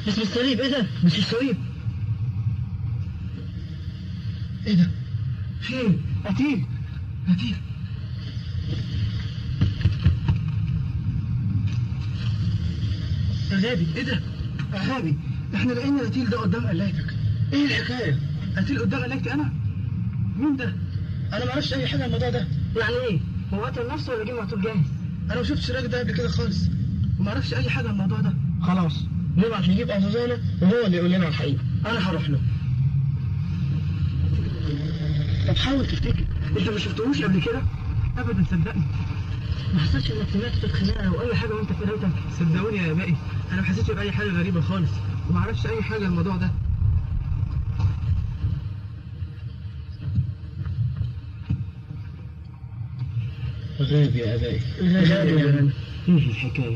بس بالصليب ايه ده؟ مش الصليب ايه ده؟ فين؟ قتيل قتيل غابي ايه ده؟ غابي احنا لقينا قتيل ده قدام قلايتك ايه الحكايه؟ قتيل قدام قلايتي انا؟ مين ده؟ انا ما اعرفش اي حاجه عن الموضوع ده يعني ايه؟ هو قتل نفسه ولا جه مقتول جاهز؟ انا ما شفتش الراجل ده قبل كده خالص وما اعرفش اي حاجه عن الموضوع ده خلاص نبعت نجيب أفوزانا وهو اللي يقول لنا الحقيقة انا هروح له طب حاول تفتكر انت ما شفتهوش قبل كده ابدا صدقني ما حصلش انك سمعت صوت خناقة او اي حاجة وانت في قرايتك صدقوني يا باقي انا ما حسيتش باي حاجه غريبه خالص وما اعرفش اي حاجه عن الموضوع ده غاب يا ابائي غاب يا ايه الحكايه